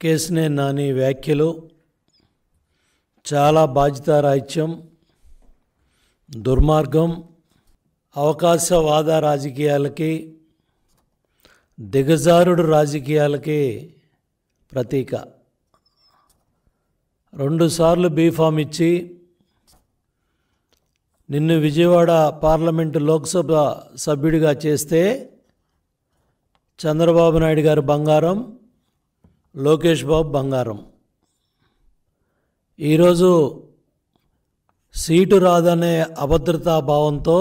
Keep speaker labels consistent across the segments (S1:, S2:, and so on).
S1: కేసినే నాని వ్యాఖ్యలు చాలా బాధ్యతారాహిత్యం దుర్మార్గం అవకాశవాద రాజకీయాలకి దిగజారుడు రాజకీయాలకి ప్రతీక రెండుసార్లు బీఫామ్ ఇచ్చి నిన్ను విజయవాడ పార్లమెంటు లోక్సభ సభ్యుడిగా చేస్తే చంద్రబాబు నాయుడు గారు బంగారం లోకేష్ బాబు బంగారం ఈరోజు సీటు రాదనే అభద్రతా భావంతో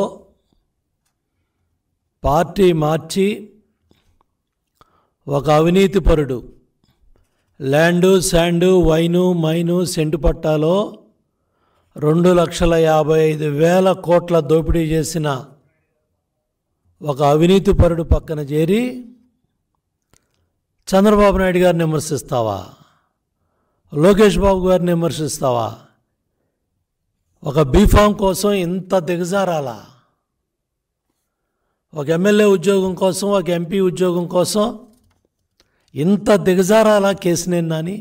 S1: పార్టీ మార్చి ఒక అవినీతిపరుడు land sand wine mine cent పట్టాలో రెండు లక్షల యాభై ఐదు వేల కోట్ల దోపిడీ చేసిన ఒక అవినీతిపరుడు పక్కన చేరి చంద్రబాబు నాయుడు గారిని విమర్శిస్తావా లోకేష్ బాబు గారిని విమర్శిస్తావా ఒక బీఫామ్ కోసం ఇంత దిగజారాలా ఒక ఎమ్మెల్యే ఉద్యోగం కోసం ఒక ఎంపీ ఉద్యోగం కోసం ఇంత దిగజారాలా కేసునేని నాని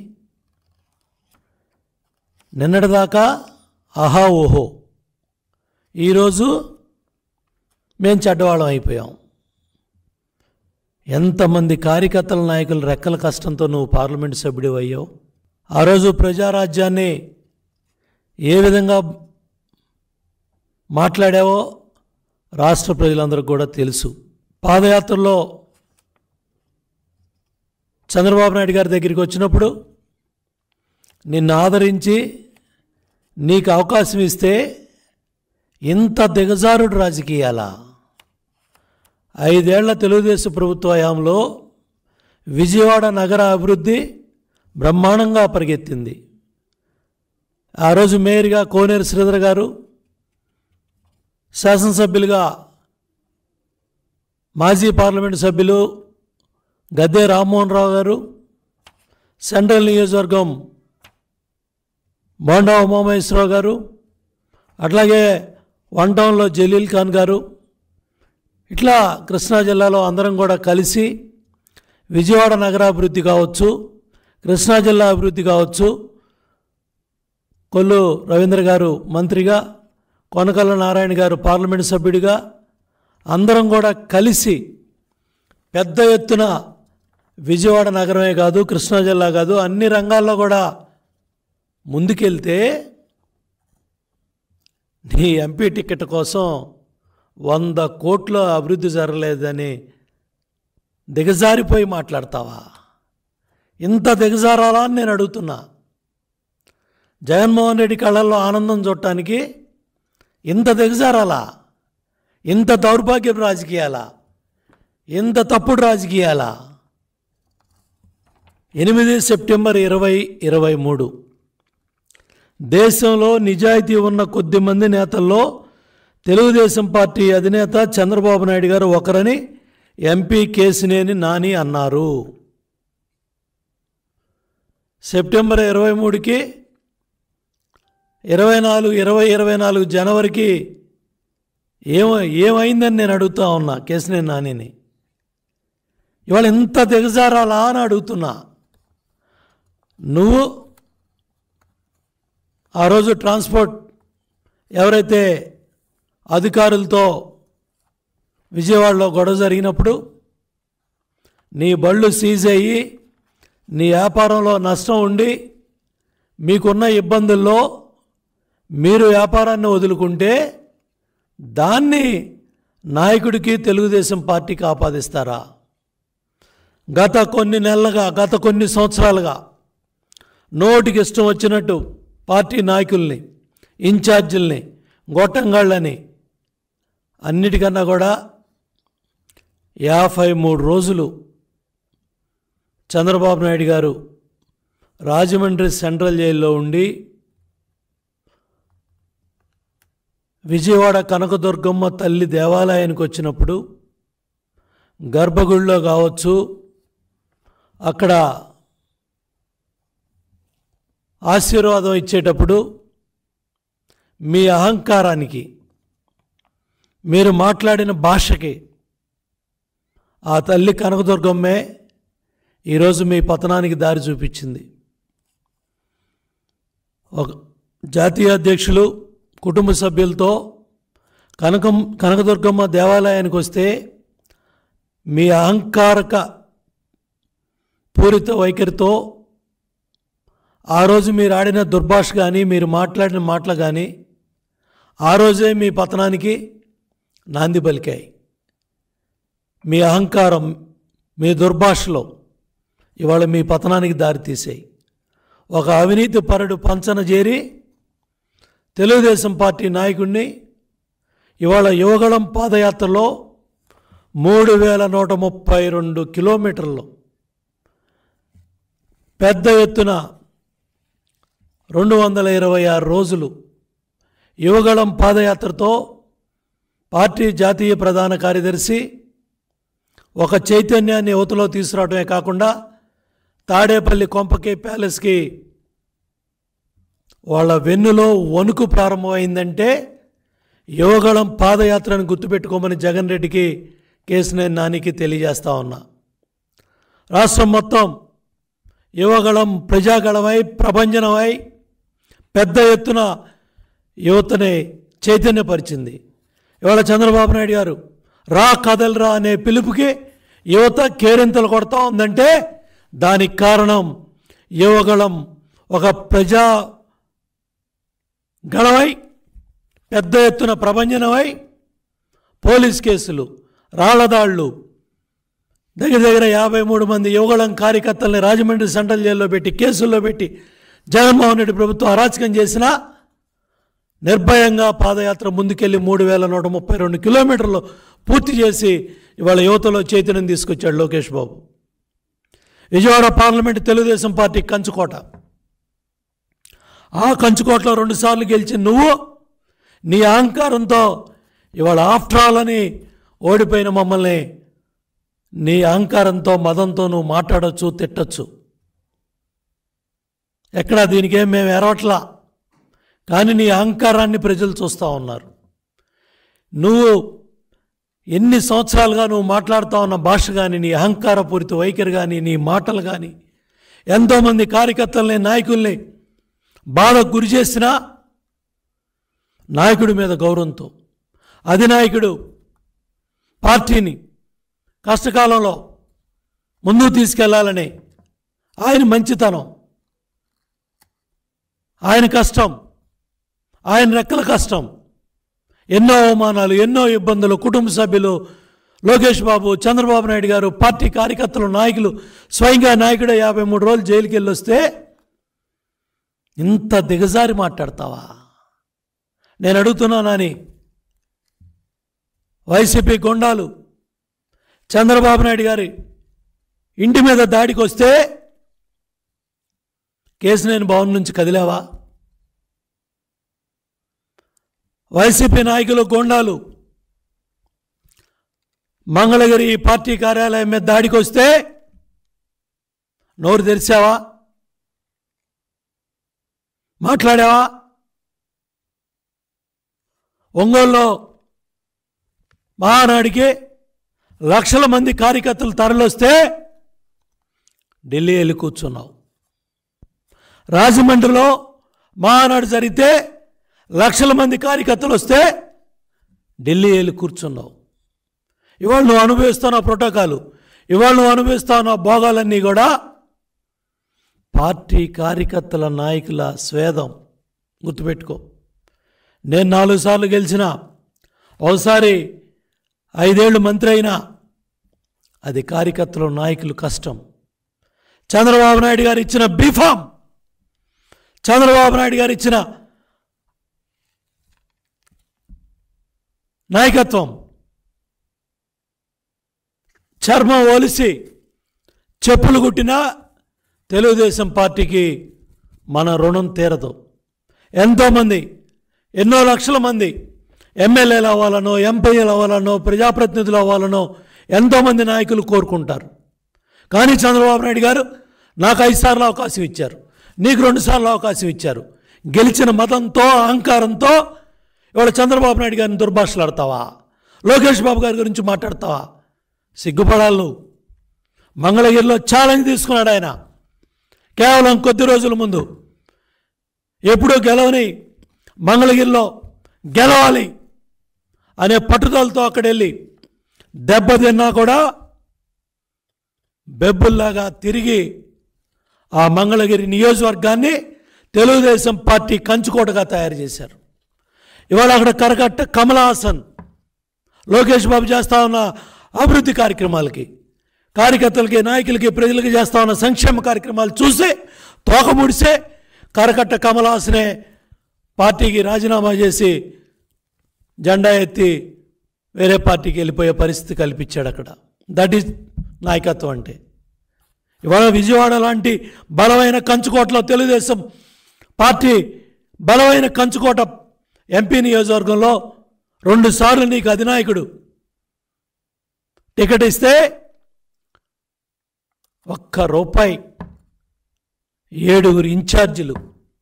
S1: నిన్నటిదాకా ఆహా ఓహో ఈరోజు మేము చెడ్డవాళ్ళం అయిపోయాం ఎంతమంది కార్యకర్తల నాయకులు రెక్కల కష్టంతో నువ్వు పార్లమెంట్ సభ్యుడు అయ్యావు ఆ రోజు ప్రజారాజ్యాన్ని ఏ విధంగా మాట్లాడావో రాష్ట్ర ప్రజలందరికీ కూడా తెలుసు పాదయాత్రలో చంద్రబాబు నాయుడు గారి దగ్గరికి వచ్చినప్పుడు నిన్ను ఆదరించి నీకు అవకాశం ఇస్తే ఇంత దిగజారుడు రాజకీయాలా ఐదేళ్ల తెలుగుదేశం ప్రభుత్వ హయాంలో విజయవాడ నగర అభివృద్ధి బ్రహ్మాండంగా పరిగెత్తింది ఆ రోజు మేయర్గా కోనేరు శ్రీధర్ గారు శాసనసభ్యులుగా మాజీ పార్లమెంటు సభ్యులు గద్దే రామ్మోహన్ రావు గారు సెంట్రల్ నియోజకవర్గం బోండా ఉమామహేశ్వరరావు గారు అట్లాగే వన్ టౌన్లో జలీల్ ఖాన్ గారు ఇట్లా కృష్ణా జిల్లాలో అందరం కూడా కలిసి విజయవాడ నగరాభివృద్ధి కావచ్చు కృష్ణా జిల్లా అభివృద్ధి కావచ్చు కొల్లు రవీంద్ర గారు మంత్రిగా కొనకల్ల నారాయణ గారు పార్లమెంటు సభ్యుడిగా అందరం కూడా కలిసి పెద్ద ఎత్తున విజయవాడ నగరమే కాదు కృష్ణా జిల్లా కాదు అన్ని రంగాల్లో కూడా ముందుకెళ్తే నీ ఎంపీ టికెట్ కోసం వంద కోట్ల అభివృద్ధి జరగలేదని దిగజారిపోయి మాట్లాడతావా ఇంత దిగజారాలా అని నేను అడుగుతున్నా జగన్మోహన్ రెడ్డి కళ్ళల్లో ఆనందం చూడటానికి ఇంత దిగజారాలా ఇంత దౌర్భాగ్యపు రాజకీయాలా ఇంత తప్పుడు రాజకీయాలా ఎనిమిది సెప్టెంబర్ ఇరవై ఇరవై మూడు దేశంలో నిజాయితీ ఉన్న కొద్దిమంది నేతల్లో తెలుగుదేశం పార్టీ అధినేత చంద్రబాబు నాయుడు గారు ఒకరని ఎంపీ కేసినేని నాని అన్నారు సెప్టెంబర్ ఇరవై మూడుకి ఇరవై నాలుగు ఇరవై ఇరవై నాలుగు జనవరికి ఏమ ఏమైందని నేను అడుగుతా ఉన్నా కేసినేని నానిని ఇవాళ ఇంత దిగజారాలా అని అడుగుతున్నా నువ్వు ఆ రోజు ట్రాన్స్పోర్ట్ ఎవరైతే అధికారులతో విజయవాడలో గొడవ జరిగినప్పుడు నీ బళ్ళు సీజ్ అయ్యి నీ వ్యాపారంలో నష్టం ఉండి మీకున్న ఇబ్బందుల్లో మీరు వ్యాపారాన్ని వదులుకుంటే దాన్ని నాయకుడికి తెలుగుదేశం పార్టీకి ఆపాదిస్తారా గత కొన్ని నెలలుగా గత కొన్ని సంవత్సరాలుగా నోటికి ఇష్టం వచ్చినట్టు పార్టీ నాయకుల్ని ఇన్ఛార్జీల్ని గొట్టంగాళ్ళని అన్నిటికన్నా కూడా యాభై మూడు రోజులు చంద్రబాబు నాయుడు గారు రాజమండ్రి సెంట్రల్ జైల్లో ఉండి విజయవాడ కనకదుర్గమ్మ తల్లి దేవాలయానికి వచ్చినప్పుడు గర్భగుడిలో కావచ్చు అక్కడ ఆశీర్వాదం ఇచ్చేటప్పుడు మీ అహంకారానికి మీరు మాట్లాడిన భాషకి ఆ తల్లి కనకదుర్గమ్మే ఈరోజు మీ పతనానికి దారి చూపించింది ఒక జాతీయ అధ్యక్షులు కుటుంబ సభ్యులతో కనకం కనకదుర్గమ్మ దేవాలయానికి వస్తే మీ అహంకారక పూరిత వైఖరితో ఆ రోజు మీరు ఆడిన దుర్భాష కానీ మీరు మాట్లాడిన మాటలు కానీ ఆ రోజే మీ పతనానికి నాంది పలికాయి మీ అహంకారం మీ దుర్భాషలో ఇవాళ మీ పతనానికి దారితీసాయి ఒక అవినీతి పరుడు పంచన చేరి తెలుగుదేశం పార్టీ నాయకుడిని ఇవాళ యువగళం పాదయాత్రలో మూడు వేల నూట ముప్పై రెండు కిలోమీటర్లు పెద్ద ఎత్తున రెండు వందల ఇరవై ఆరు రోజులు యువగళం పాదయాత్రతో పార్టీ జాతీయ ప్రధాన కార్యదర్శి ఒక చైతన్యాన్ని యువతలో తీసుకురావడమే కాకుండా తాడేపల్లి కొంపకి ప్యాలెస్కి వాళ్ళ వెన్నులో వణుకు ప్రారంభమైందంటే యువగళం పాదయాత్రను గుర్తుపెట్టుకోమని జగన్ రెడ్డికి కేసినేని నానికి తెలియజేస్తా ఉన్నా రాష్ట్రం మొత్తం యువగళం ప్రజాగళమై ప్రభంజనమై పెద్ద ఎత్తున యువతని చైతన్యపరిచింది ఇవాళ చంద్రబాబు నాయుడు గారు రా కదలరా అనే పిలుపుకి యువత కేరింతలు కొడతా ఉందంటే దానికి కారణం యువగళం ఒక ప్రజా గళమై పెద్ద ఎత్తున ప్రభంజనమై పోలీస్ కేసులు రాళ్లదాళ్ళు దగ్గర దగ్గర యాభై మూడు మంది యువగళం కార్యకర్తల్ని రాజమండ్రి సెంట్రల్ జైల్లో పెట్టి కేసుల్లో పెట్టి జగన్మోహన్ రెడ్డి ప్రభుత్వం అరాచకం చేసినా నిర్భయంగా పాదయాత్ర ముందుకెళ్ళి మూడు వేల నూట ముప్పై రెండు కిలోమీటర్లు పూర్తి చేసి ఇవాళ యువతలో చైతన్యం తీసుకొచ్చాడు లోకేష్ బాబు విజయవాడ పార్లమెంట్ తెలుగుదేశం పార్టీ కంచుకోట ఆ కంచుకోటలో రెండుసార్లు గెలిచి నువ్వు నీ అహంకారంతో ఇవాళ ఆఫ్టర్ ఆల్ అని ఓడిపోయిన మమ్మల్ని నీ అహంకారంతో మదంతో నువ్వు మాట్లాడచ్చు తిట్టచ్చు ఎక్కడా దీనికేం మేము ఎరవట్లా కానీ నీ అహంకారాన్ని ప్రజలు చూస్తూ ఉన్నారు నువ్వు ఎన్ని సంవత్సరాలుగా నువ్వు మాట్లాడుతూ ఉన్న భాష కానీ నీ అహంకారపూరిత వైఖరి కానీ నీ మాటలు కానీ ఎంతోమంది కార్యకర్తల్ని నాయకుల్ని బాధకు గురి చేసినా నాయకుడి మీద గౌరవంతో అధినాయకుడు పార్టీని కష్టకాలంలో ముందుకు తీసుకెళ్లాలని ఆయన మంచితనం ఆయన కష్టం ఆయన రెక్కల కష్టం ఎన్నో అవమానాలు ఎన్నో ఇబ్బందులు కుటుంబ సభ్యులు లోకేష్ బాబు చంద్రబాబు నాయుడు గారు పార్టీ కార్యకర్తలు నాయకులు స్వయంగా నాయకుడే యాభై మూడు రోజులు జైలుకి వెళ్ళి వస్తే ఇంత దిగజారి మాట్లాడతావా నేను అడుగుతున్నానని వైసీపీ గుండాలు చంద్రబాబు నాయుడు గారి ఇంటి మీద దాడికి వస్తే కేసినేని భవన్ నుంచి కదిలావా వైసీపీ నాయకులు గోండాలు మంగళగిరి పార్టీ కార్యాలయం మీద దాడికి వస్తే నోరు తెరిచావా మాట్లాడావా ఒంగోలులో మహానాడికి లక్షల మంది కార్యకర్తలు తరలిస్తే ఢిల్లీ వెళ్ళి కూర్చున్నావు రాజమండ్రిలో మహానాడు జరిగితే లక్షల మంది కార్యకర్తలు వస్తే ఢిల్లీ వెళ్ళి కూర్చున్నావు ఇవాళ నువ్వు అనుభవిస్తున్న ప్రోటోకాలు ఇవాళ నువ్వు అనుభవిస్తున్న భోగాలన్నీ కూడా పార్టీ కార్యకర్తల నాయకుల స్వేదం గుర్తుపెట్టుకో నేను నాలుగు సార్లు గెలిచిన ఒకసారి ఐదేళ్ళు మంత్రి అయినా అది కార్యకర్తలు నాయకులు కష్టం చంద్రబాబు నాయుడు గారు ఇచ్చిన బీఫామ్ చంద్రబాబు నాయుడు గారు ఇచ్చిన నాయకత్వం చర్మం ఒలిసి చెప్పులు కుట్టినా తెలుగుదేశం పార్టీకి మన రుణం తీరదు ఎంతోమంది ఎన్నో లక్షల మంది ఎమ్మెల్యేలు అవ్వాలనో ఎంపీలు అవ్వాలనో ప్రజాప్రతినిధులు అవ్వాలనో ఎంతోమంది నాయకులు కోరుకుంటారు కానీ చంద్రబాబు నాయుడు గారు నాకు ఐదు సార్లు అవకాశం ఇచ్చారు నీకు రెండు సార్లు అవకాశం ఇచ్చారు గెలిచిన మతంతో అహంకారంతో ఇవాళ చంద్రబాబు నాయుడు గారిని దుర్భాషలాడతావా లోకేష్ బాబు గారి గురించి మాట్లాడతావా సిగ్గుపడాలి నువ్వు మంగళగిరిలో ఛాలెంజ్ తీసుకున్నాడు ఆయన కేవలం కొద్ది రోజుల ముందు ఎప్పుడూ గెలవని మంగళగిరిలో గెలవాలి అనే పట్టుదలతో అక్కడ వెళ్ళి దెబ్బతిన్నా కూడా బెబ్బుల్లాగా తిరిగి ఆ మంగళగిరి నియోజకవర్గాన్ని తెలుగుదేశం పార్టీ కంచుకోటగా తయారు చేశారు ఇవాళ అక్కడ కరకట్ట కమల్ హాసన్ లోకేష్ బాబు చేస్తా ఉన్న అభివృద్ధి కార్యక్రమాలకి కార్యకర్తలకి నాయకులకి ప్రజలకి చేస్తా ఉన్న సంక్షేమ కార్యక్రమాలు చూసి తోక ముడిసే కరకట్ట కమల్ హాసనే పార్టీకి రాజీనామా చేసి జెండా ఎత్తి వేరే పార్టీకి వెళ్ళిపోయే పరిస్థితి కల్పించాడు అక్కడ దట్ ఈజ్ నాయకత్వం అంటే ఇవాళ విజయవాడ లాంటి బలమైన కంచుకోటలో తెలుగుదేశం పార్టీ బలమైన కంచుకోట ఎంపీ నియోజకవర్గంలో రెండుసార్లు నీకు అధినాయకుడు టికెట్ ఇస్తే ఒక్క రూపాయి ఏడుగురు ఇన్ఛార్జీలు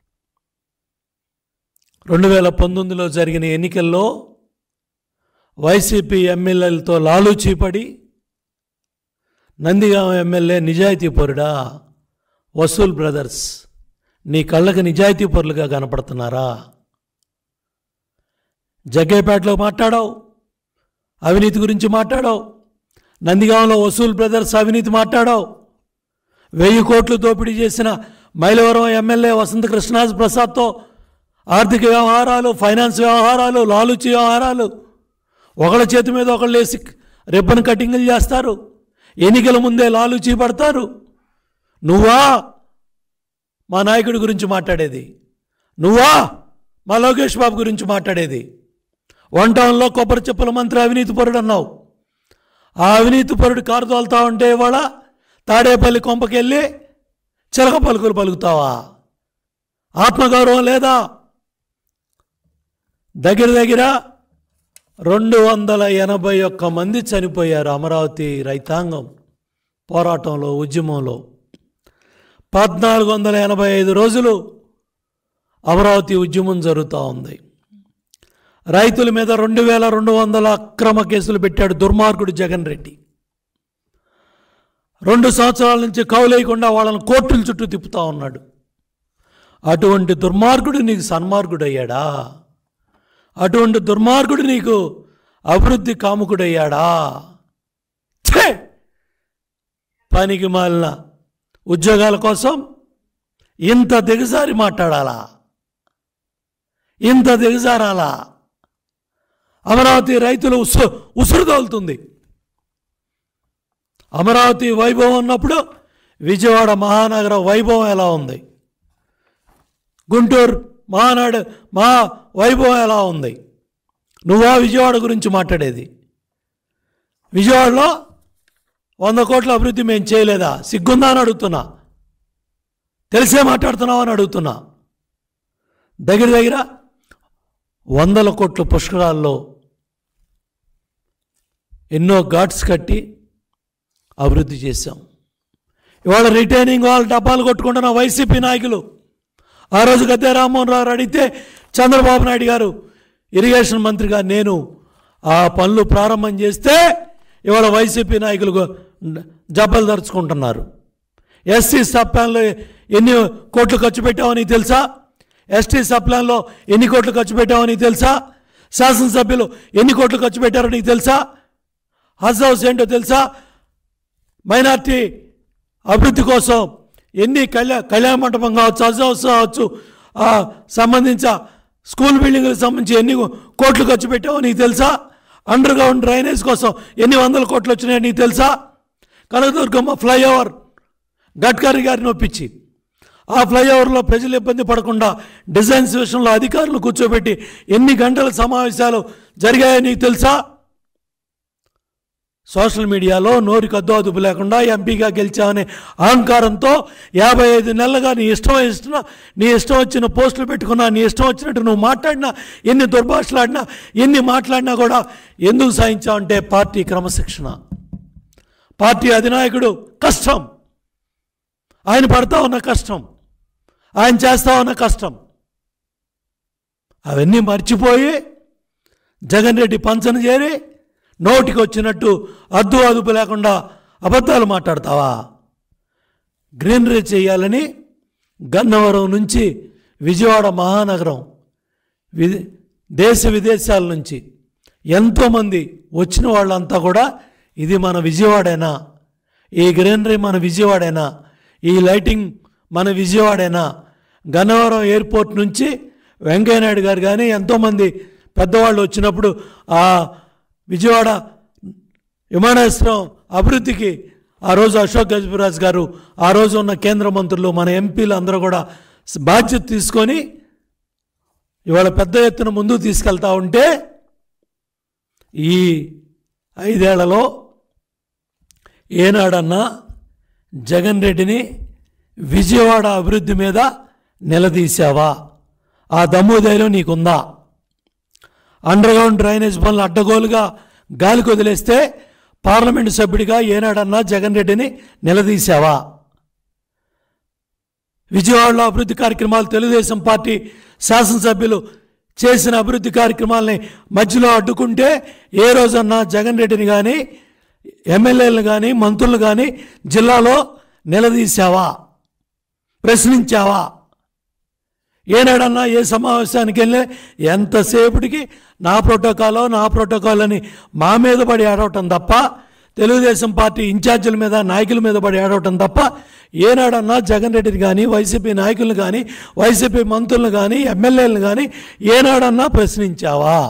S1: రెండు వేల పంతొమ్మిదిలో జరిగిన ఎన్నికల్లో వైసీపీ ఎమ్మెల్యేలతో లాలూచీపడి నందిగామ ఎమ్మెల్యే నిజాయితీ పరుడా వసూల్ బ్రదర్స్ నీ కళ్ళకి నిజాయితీ పరులుగా కనపడుతున్నారా జగ్గేపేటలో మాట్లాడావు అవినీతి గురించి మాట్లాడావు నందిగాంలో వసూల్ బ్రదర్స్ అవినీతి మాట్లాడావు వెయ్యి కోట్లు దోపిడీ చేసిన మైలవరం ఎమ్మెల్యే వసంత కృష్ణరాజు ప్రసాద్తో ఆర్థిక వ్యవహారాలు ఫైనాన్స్ వ్యవహారాలు లాలుచి వ్యవహారాలు ఒకళ్ళ చేతి మీద ఒకళ్ళు వేసి రిబ్బన్ కటింగులు చేస్తారు ఎన్నికల ముందే లాలుచి పడతారు నువ్వా మా నాయకుడి గురించి మాట్లాడేది నువ్వా మా లోకేష్ బాబు గురించి మాట్లాడేది వన్ టౌన్లో కొబ్బరి చెప్పుల మంత్రి అవినీతి పరుడు అన్నావు ఆ అవినీతి పరుడు కారు తోలుతా ఉంటే ఇవాళ తాడేపల్లి కొంపకెళ్ళి చిలక పలుకులు పలుకుతావా ఆత్మగౌరవం లేదా దగ్గర దగ్గర రెండు వందల ఎనభై ఒక్క మంది చనిపోయారు అమరావతి రైతాంగం పోరాటంలో ఉద్యమంలో పద్నాలుగు వందల ఎనభై ఐదు రోజులు అమరావతి ఉద్యమం జరుగుతూ ఉంది రైతుల మీద రెండు వేల రెండు వందల అక్రమ కేసులు పెట్టాడు దుర్మార్గుడు జగన్ రెడ్డి రెండు సంవత్సరాల నుంచి కౌలేయకుండా వాళ్ళని కోర్టుల చుట్టూ తిప్పుతా ఉన్నాడు అటువంటి దుర్మార్గుడు నీకు సన్మార్గుడు అయ్యాడా అటువంటి దుర్మార్గుడు నీకు అభివృద్ధి కాముకుడయ్యాడా ఛే! పనికి మాలిన ఉద్యోగాల కోసం ఇంత దిగజారి మాట్లాడాలా ఇంత దిగజారాలా అమరావతి రైతులు ఉసు ఉసురు తోలుతుంది అమరావతి వైభవం ఉన్నప్పుడు విజయవాడ మహానగర వైభవం ఎలా ఉంది గుంటూరు మహానాడు మహా వైభవం ఎలా ఉంది నువ్వా విజయవాడ గురించి మాట్లాడేది విజయవాడలో వంద కోట్ల అభివృద్ధి మేము చేయలేదా సిగ్గుందా అని అడుగుతున్నా తెలిసే మాట్లాడుతున్నావు అని అడుగుతున్నా దగ్గర దగ్గర వందల కోట్ల పుష్కరాల్లో ఎన్నో ఘాట్స్ కట్టి అభివృద్ధి చేశాం ఇవాళ రిటైనింగ్ వాళ్ళు డబ్బాలు కొట్టుకుంటున్న వైసీపీ నాయకులు ఆ రోజు గద్దె రామ్మోహన్ రావు అడిగితే చంద్రబాబు నాయుడు గారు ఇరిగేషన్ మంత్రిగా నేను ఆ పనులు ప్రారంభం చేస్తే ఇవాళ వైసీపీ నాయకులు గో- జబ్బలు దరుచుకుంటున్నారు ఎస్సీ సబ్ ప్లాన్లో ఎన్ని కోట్లు ఖర్చు పెట్టామో నీకు తెలుసా ఎస్టీ సబ్ ప్లాన్లో ఎన్ని కోట్లు ఖర్చు పెట్టామో నీకు తెలుసా శాసనసభ్యులు ఎన్ని కోట్లు ఖర్చు పెట్టారో నీకు తెలుసా హజ్ హౌస్ ఏంటో తెలుసా మైనార్టీ అభివృద్ధి కోసం ఎన్ని కళ్యాణ కళ్యాణ మండపం కావచ్చు హజ్ హౌస్ కావచ్చు ఆ, సంబంధించిన స్కూల్ బిల్డింగ్లకు సంబంధించి ఎన్ని కోట్లు ఖర్చు పెట్టావో నీకు తెలుసా అండర్ గ్రౌండ్ డ్రైనేజ్ కోసం ఎన్ని వందల కోట్లు వచ్చినాయో నీకు తెలుసా కనకదుర్గమ్మ ఫ్లైఓవర్ గడ్కరీ గారిని ఒప్పించి ఆ ఫ్లైఓవర్లో ప్రజలు ఇబ్బంది పడకుండా డిజైన్స్ విషయంలో అధికారులు కూర్చోబెట్టి ఎన్ని గంటల సమావేశాలు జరిగాయో నీకు తెలుసా సోషల్ మీడియాలో నోరికి అద్దు అదుపు లేకుండా ఎంపీగా గెలిచామనే అహంకారంతో యాభై ఐదు నెలలుగా నీ ఇష్టం ఇష్టం నీ ఇష్టం వచ్చిన పోస్టులు పెట్టుకున్నా నీ ఇష్టం వచ్చినట్టు నువ్వు మాట్లాడినా ఎన్ని దుర్భాషలాడినా ఎన్ని మాట్లాడినా కూడా ఎందుకు సాధించావంటే పార్టీ క్రమశిక్షణ పార్టీ అధినాయకుడు కష్టం ఆయన పడతా ఉన్న కష్టం ఆయన చేస్తా ఉన్న కష్టం అవన్నీ మర్చిపోయి జగన్ రెడ్డి పంచన చేరి నోటికి వచ్చినట్టు అద్దు అదుపు లేకుండా అబద్ధాలు మాట్లాడతావా గ్రీనరీ చేయాలని గన్నవరం నుంచి విజయవాడ మహానగరం విదే దేశ విదేశాల నుంచి ఎంతోమంది వచ్చిన వాళ్ళంతా కూడా ఇది మన విజయవాడేనా ఈ గ్రీనరీ మన విజయవాడేనా ఈ లైటింగ్ మన విజయవాడేనా గన్నవరం ఎయిర్పోర్ట్ నుంచి వెంకయ్యనాయుడు గారు కానీ ఎంతోమంది పెద్దవాళ్ళు వచ్చినప్పుడు ఆ విజయవాడ విమానాశ్రయం అభివృద్ధికి ఆ రోజు అశోక్ గజపతిరాజు గారు ఆ రోజు ఉన్న కేంద్ర మంత్రులు మన ఎంపీలు అందరూ కూడా బాధ్యత తీసుకొని ఇవాళ పెద్ద ఎత్తున ముందుకు తీసుకెళ్తా ఉంటే ఈ ఐదేళ్లలో ఏనాడన్నా జగన్ రెడ్డిని విజయవాడ అభివృద్ధి మీద నిలదీశావా ఆ దమ్ము ధైర్యం నీకుందా అండర్గ్రౌండ్ డ్రైనేజ్ పనులు అడ్డగోలుగా గాలికి వదిలేస్తే పార్లమెంటు సభ్యుడిగా ఏనాడన్నా జగన్ రెడ్డిని నిలదీశావా విజయవాడలో అభివృద్ధి కార్యక్రమాలు తెలుగుదేశం పార్టీ శాసనసభ్యులు చేసిన అభివృద్ధి కార్యక్రమాలని మధ్యలో అడ్డుకుంటే ఏ రోజన్నా జగన్ రెడ్డిని కానీ ఎమ్మెల్యేలను కానీ మంత్రులు కానీ జిల్లాలో నిలదీశావా ప్రశ్నించావా ఏనాడన్నా ఏ సమావేశానికి వెళ్ళి ఎంతసేపటికి నా ప్రోటోకాలో నా ప్రోటోకాల్ అని మా మీద పడి ఆడవటం తప్ప తెలుగుదేశం పార్టీ ఇన్ఛార్జీల మీద నాయకుల మీద పడి ఆడవటం తప్ప ఏనాడన్నా జగన్ రెడ్డిని కానీ వైసీపీ నాయకులను కానీ వైసీపీ మంత్రులను కానీ ఎమ్మెల్యేలను కానీ ఏనాడన్నా ప్రశ్నించావా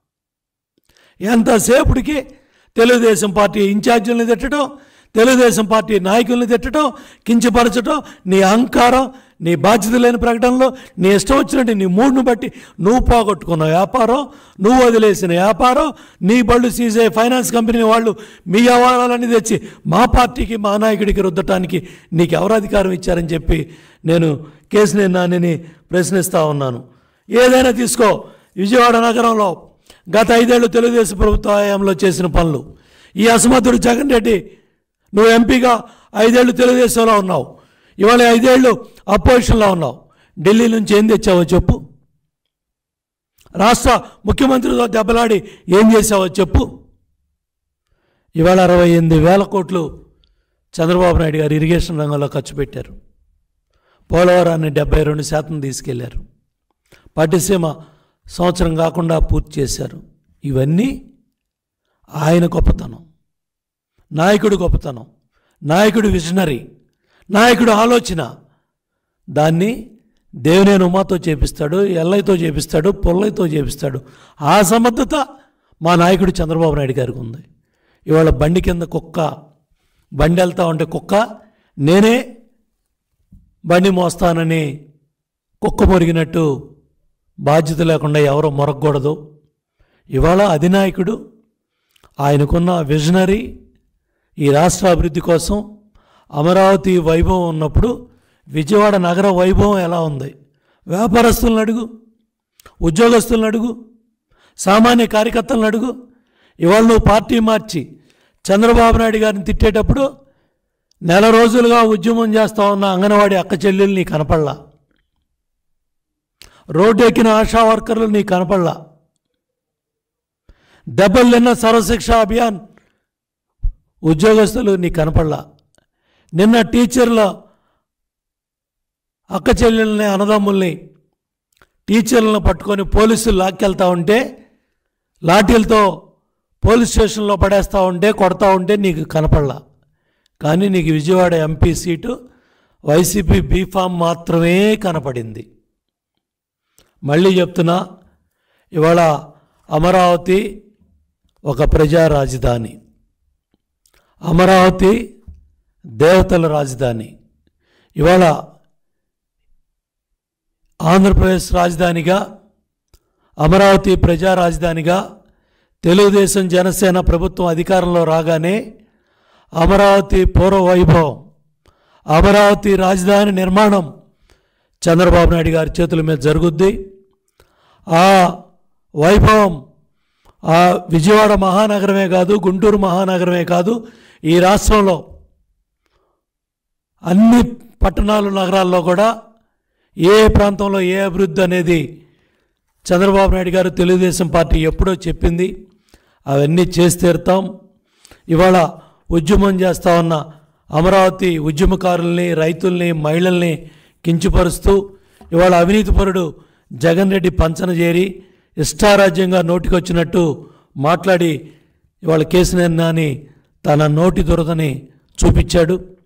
S1: ఎంతసేపటికి తెలుగుదేశం పార్టీ ఇన్ఛార్జీలను తిట్టడం తెలుగుదేశం పార్టీ నాయకుల్ని తిట్టడం కించపరచడం నీ అహంకారం నీ బాధ్యత లేని ప్రకటనలో నీ ఇష్టం వచ్చినట్టు నీ మూడును బట్టి నువ్వు పోగొట్టుకున్న వ్యాపారం నువ్వు వదిలేసిన వ్యాపారం నీ బళ్ళు సీజే ఫైనాన్స్ కంపెనీ వాళ్ళు మీ వ్యవహారాలన్నీ తెచ్చి మా పార్టీకి మా నాయకుడికి రుద్దటానికి నీకు ఎవరు అధికారం ఇచ్చారని చెప్పి నేను కేసుని నానిని ప్రశ్నిస్తూ ఉన్నాను ఏదైనా తీసుకో విజయవాడ నగరంలో గత ఐదేళ్లు తెలుగుదేశం ప్రభుత్వ హయాంలో చేసిన పనులు ఈ అసమర్థుడు జగన్ రెడ్డి నువ్వు ఎంపీగా ఐదేళ్లు తెలుగుదేశంలో ఉన్నావు ఇవాళ ఐదేళ్లు అపోజిషన్లో ఉన్నావు ఢిల్లీ నుంచి ఏం తెచ్చావో చెప్పు రాష్ట్ర ముఖ్యమంత్రితో దెబ్బలాడి ఏం చేసావో చెప్పు ఇవాళ అరవై ఎనిమిది వేల కోట్లు చంద్రబాబు నాయుడు గారు ఇరిగేషన్ రంగంలో ఖర్చు పెట్టారు పోలవరాన్ని డెబ్బై రెండు శాతం తీసుకెళ్లారు పట్టిసీమ సంవత్సరం కాకుండా పూర్తి చేశారు ఇవన్నీ ఆయన గొప్పతనం నాయకుడు గొప్పతనం నాయకుడు విజనరీ నాయకుడు ఆలోచన దాన్ని దేవినేని ఉమాతో చేపిస్తాడు ఎల్లయ్యతో చేపిస్తాడు పొల్లయ్యతో చేపిస్తాడు ఆ సమర్థత మా నాయకుడు చంద్రబాబు నాయుడు గారికి ఉంది ఇవాళ బండి కింద కుక్క బండి వెళ్తా ఉంటే కుక్క నేనే బండి మోస్తానని కుక్క మొరిగినట్టు బాధ్యత లేకుండా ఎవరు మొరగకూడదు ఇవాళ అధినాయకుడు ఆయనకున్న విజనరీ ఈ రాష్ట్ర అభివృద్ధి కోసం అమరావతి వైభవం ఉన్నప్పుడు విజయవాడ నగర వైభవం ఎలా ఉంది వ్యాపారస్తులను అడుగు ఉద్యోగస్తులను అడుగు సామాన్య కార్యకర్తలను అడుగు ఇవాళ నువ్వు పార్టీ మార్చి చంద్రబాబు నాయుడు గారిని తిట్టేటప్పుడు నెల రోజులుగా ఉద్యమం చేస్తా ఉన్న అంగన్వాడీ అక్క చెల్లెలు నీ కనపడలా రోడ్డు ఎక్కిన ఆశా వర్కర్లు నీ కనపడలా దెబ్బలు తిన్న సర్వశిక్ష అభియాన్ ఉద్యోగస్తులు నీ కనపడలా నిన్న టీచర్ల అక్క చెల్లెల్ని అన్నదమ్ముల్ని టీచర్లను పట్టుకొని పోలీసులు లాక్కెళ్తా ఉంటే లాఠీలతో పోలీస్ స్టేషన్లో పడేస్తూ ఉంటే కొడతా ఉంటే నీకు కనపడలా కానీ నీకు Vijayawada MP seat YCP B form మాత్రమే కనపడింది మళ్ళీ చెప్తున్నా ఇవాళ అమరావతి ఒక ప్రజా రాజధాని అమరావతి దేవతల రాజధాని ఇవాళ ఆంధ్రప్రదేశ్ రాజధానిగా అమరావతి ప్రజా రాజధానిగా తెలుగుదేశం జనసేన ప్రభుత్వం అధికారంలో రాగానే అమరావతి పూర్వ వైభవం అమరావతి రాజధాని నిర్మాణం చంద్రబాబు నాయుడు గారి చేతుల మీద జరుగుద్ది ఆ వైభవం ఆ విజయవాడ మహానగరమే కాదు గుంటూరు మహానగరమే కాదు ఈ రాష్ట్రంలో అన్ని పట్టణాలు నగరాల్లో కూడా ఏ ప్రాంతంలో ఏ అభివృద్ధి అనేది చంద్రబాబు నాయుడు గారు తెలుగుదేశం పార్టీ ఎప్పుడో చెప్పింది అవన్నీ చేసి తీరుతాం ఇవాళ ఉద్యమం చేస్తా ఉన్న అమరావతి ఉద్యమకారుల్ని రైతుల్ని మహిళల్ని కించపరుస్తూ ఇవాళ అవినీతిపరుడు జగన్ రెడ్డి పంచన చేరి ఇష్టారాజ్యంగా నోటికొచ్చినట్టు మాట్లాడి ఇవాళ కేసునని తన నోటి దురదని చూపించాడు